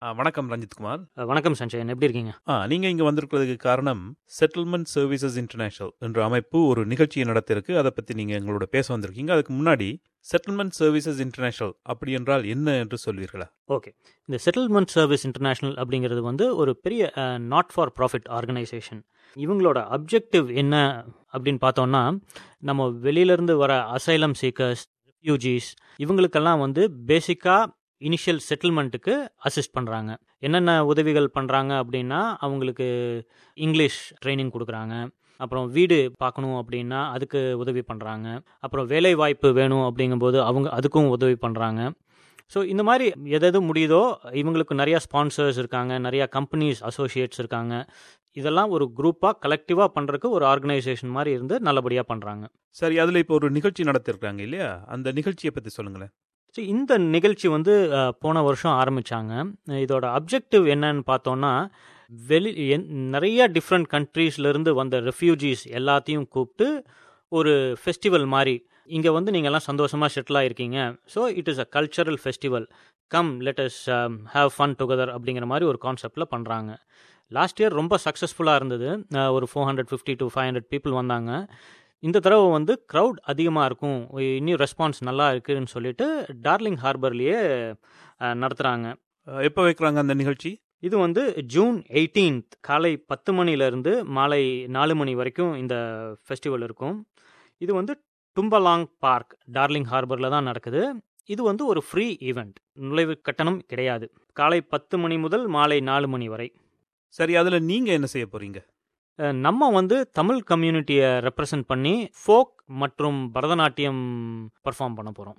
ஆ, வணக்கம் ரஞ்சித்குமார் அஹ் வணக்கம் சஞ்சயன் எப்படி இருக்கீங்க ஆ நீங்க இங்க வந்திருக்கிறதுக்கு காரணம் செட்டில்மெண்ட் சர்வீசஸ் இன்டர்நேஷனல் என்ற அமைப்பு ஒரு நிகழ்ச்சியை நடத்திருக்கு அதை பத்தி நீங்க எங்களோட பேச வந்திருக்கீங்க அதுக்கு முன்னாடி செட்டில்மெண்ட் சர்வீசஸ் இன்டர்நேஷனல் அப்படி என்றால் என்ன என்று சொல்வீர்களா ஓகே இந்த செட்டில்மெண்ட் சர்வீஸ் இன்டர்நேஷனல் அப்படிங்கிறது வந்து ஒரு பெரிய நாட் ஃபார் ப்ராஃபிட் ஆர்கனைசேஷன் இவங்களோட அப்ஜெக்டிவ் என்ன அப்படின்னு பார்த்தோம்னா நம்ம வெளியிலேருந்து வர அசைலம் சீக்கர்ஸ் ரெஃப்யூஜிஸ் இவங்களுக்கெல்லாம் வந்து பேசிக்காக இனிஷியல் செட்டில்மெண்ட்டுக்கு அசிஸ்ட் பண்ணுறாங்க என்னென்ன உதவிகள் பண்ணுறாங்க அப்படின்னா அவங்களுக்கு இங்கிலீஷ் ட்ரைனிங் கொடுக்குறாங்க அப்புறம் வீடு பார்க்கணும் அப்படின்னா அதுக்கு உதவி பண்ணுறாங்க அப்புறம் வேலை வாய்ப்பு வேணும் அப்படிங்கும்போது அவங்க அதுக்கும் உதவி பண்ணுறாங்க ஸோ இந்த மாதிரி எது எது முடியுதோ இவங்களுக்கு நிறையா ஸ்பான்சர்ஸ் இருக்காங்க நிறையா கம்பெனிஸ் அசோசியேட்ஸ் இருக்காங்க இதெல்லாம் ஒரு குரூப்பாக கலெக்டிவாக பண்ணுறதுக்கு ஒரு ஆர்கனைசேஷன் மாதிரி இருந்து நல்லபடியாக பண்ணுறாங்க சரி அதுல இப்போ ஒரு நிகழ்ச்சி நடத்திருக்காங்க இல்லையா அந்த நிகழ்ச்சியை பத்தி சொல்லுங்களேன் ஸோ இந்த நிகழ்ச்சி வந்து அஹ், போன வருஷம் ஆரம்பித்தாங்க இதோட அப்ஜெக்டிவ் என்னன்னு பார்த்தோன்னா வெளி என்- நிறைய டிஃப்ரெண்ட் கண்ட்ரீஸ்லேருந்து வந்த ரெஃப்யூஜிஸ் எல்லாத்தையும் கூப்பிட்டு ஒரு ஃபெஸ்டிவல் மாதிரி இங்கே வந்து நீங்கள்லாம் சந்தோஷமாக செட்டில் ஆயிருக்கீங்க so it is a cultural festival come let's have fun together அப்படிங்கிற மாதிரி ஒரு கான்செப்டில் பண்ணுறாங்க லாஸ்ட் இயர் ரொம்ப சக்ஸஸ்ஃபுல்லாக இருந்தது அஹ், ஒரு four hundred fifty to five hundred people வந்தாங்க இந்த தடவை வந்து க்ரௌட் அதிகமாக இருக்கும் இன்னும் ரெஸ்பான்ஸ் நல்லா இருக்குன்னு சொல்லிட்டு டார்லிங் ஹார்பர்லேயே நடத்துகிறாங்க அஹ், எப்போ வைக்கிறாங்க அந்த நிகழ்ச்சி இது வந்து ஜூன் எயிட்டீன்த் காலை பத்து மணிலேருந்து மாலை நாலு மணி வரைக்கும் இந்த ஃபெஸ்டிவல் இருக்கும் இது வந்து டும்பலாங் பார்க் டார்லிங் ஹார்பரில் தான் நடக்குது இது வந்து ஒரு ஃப்ரீ ஈவெண்ட் நுழைவு கட்டணம் கிடையாது காலை பத்து மணி முதல் மாலை நாலு மணி வரை சரி அதுல நீங்க என்ன செய்ய போறீங்க அஹ் நம்ம வந்து தமிழ் கம்யூனிட்டியை ரெப்ரசன்ட் பண்ணி ஃபோக் மற்றும் பரதநாட்டியம் பர்ஃபார்ம் பண்ண போகிறோம்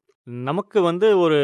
நமக்கு வந்து ஒரு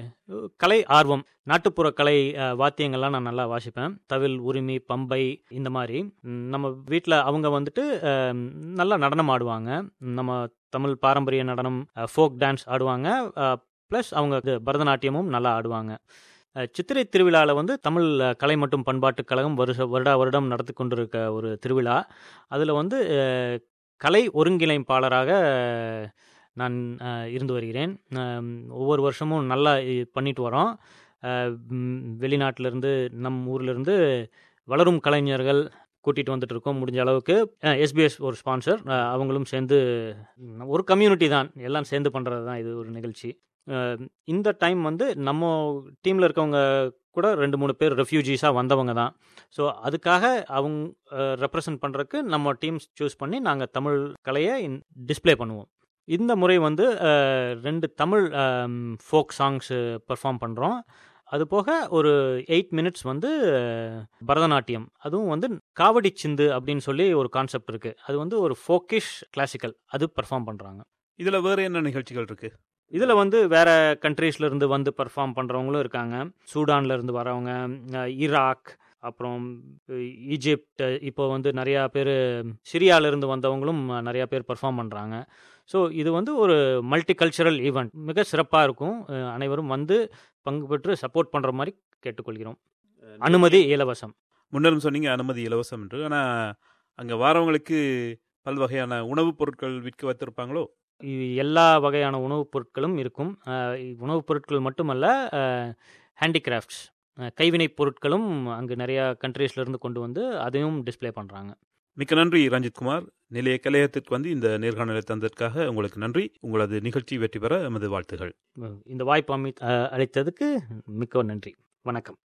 கலை ஆர்வம் நாட்டுப்புற கலை அஹ், வாத்தியங்கள்லாம் நான் நல்லா வாசிப்பேன் தவில் உரிமை பம்பை இந்த மாதிரி ம், நம்ம வீட்டில் அவங்க வந்துட்டு அஹ், நல்லா நடனம் ஆடுவாங்க நம்ம தமிழ் பாரம்பரிய நடனம் ஃபோக் டான்ஸ் ஆடுவாங்க ப்ளஸ் அவங்க இது பரதநாட்டியமும் நல்லா ஆடுவாங்க அஹ், சித்திரை திருவிழாவில் வந்து தமிழ் அஹ், கலை மற்றும் பண்பாட்டுக் கழகம் வருஷ வருடா வருடம் நடத்தி கொண்டிருக்க ஒரு திருவிழா அதில் வந்து அஹ், கலை ஒருங்கிணைப்பாளராக அஹ், நான் அஹ், இருந்து வருகிறேன் அஹ், ஒவ்வொரு வருஷமும் நல்லா இ- பண்ணிட்டு வரோம் அஹ், ம், வெளிநாட்டிலிருந்து நம் ஊர்லேருந்து வளரும் கலைஞர்கள் கூட்டிகிட்டு வந்துட்டு இருக்கோம் முடிஞ்ச அளவுக்கு எஸ்பிஎஸ் ஒரு ஸ்பான்சர் அவங்களும் சேர்ந்து ம், ஒரு கம்யூனிட்டி தான் எல்லாம் சேர்ந்து பண்ணுறது தான் இது ஒரு நிகழ்ச்சி அஹ், இந்த டைம் வந்து நம்ம டீமில் இருக்கவங்க கூட ரெண்டு மூணு பேர் ரெஃப்யூஜிஸாக வந்தவங்க தான் ஸோ அதுக்காக அவங்க ரெப்ரசன்ட் பண்ணுறதுக்கு நம்ம டீம்ஸ் சூஸ் பண்ணி நாங்கள் தமிழ் கலையை டிஸ்ப்ளே பண்ணுவோம் இந்த முறை வந்து அஹ், ரெண்டு தமிழ் ஃபோக் சாங்ஸ் பெர்ஃபார்ம் பண்ணுறோம் அது போக ஒரு எயிட் மினிட்ஸ் வந்து அஹ், பரதநாட்டியம் அதுவும் வந்து காவடி சிந்து அப்படின்னு சொல்லி ஒரு கான்செப்ட் இருக்குது அது வந்து ஒரு ஃபோக்கிஷ் கிளாசிக்கல் அது பெர்ஃபார்ம் பண்ணுறாங்க இதுல வேற என்ன நிகழ்ச்சிகள் இருக்கு இதில் வந்து வேற கண்ட்ரீஸ்ல இருந்து வந்து பெர்ஃபார்ம் பண்ணுறவங்களும் இருக்காங்க சூடான்ல இருந்து வரவங்க அஹ் ஈராக் அப்புறம் அஹ் ஈஜிப்ட் இப்போ வந்து நிறையா பேர் சிரியாவிலேருந்து வந்தவங்களும் நிறையா பேர் பெர்ஃபார்ம் பண்ணுறாங்க ஸோ இது வந்து ஒரு மல்டி கல்ச்சரல் ஈவெண்ட் மிக சிறப்பாக இருக்கும் அஹ் அனைவரும் வந்து பங்கு பெற்று சப்போர்ட் பண்ணுற மாதிரி கேட்டுக்கொள்கிறோம் அனுமதி இலவசம் முன்னரும் சொன்னீங்க அனுமதி இலவசம் என்று ஆனா அங்க வாரவங்களுக்கு பல்வகையான உணவுப் பொருட்கள் விற்க வைத்திருப்பாங்களோ இது எல்லா வகையான உணவுப் பொருட்களும் இருக்கும் அஹ் உணவுப் பொருட்கள் மட்டுமல்ல ஹேண்டிகிராஃப்ட்ஸ் கைவினைப் பொருட்களும் அங்கு நிறையா கண்ட்ரீஸ்ல இருந்து கொண்டு வந்து அதையும் டிஸ்ப்ளே பண்ணுறாங்க மிக்க நன்றி ரஞ்சித்குமார் நிலைய கலையத்திற்கு வந்து இந்த நேர்காணலை தந்ததற்காக உங்களுக்கு நன்றி உங்களது நிகழ்ச்சி வெற்றி பெற எமது வாழ்த்துகள் இந்த வாய்ப்பு அமை அஹ் அளித்ததுக்கு மிக்க நன்றி வணக்கம்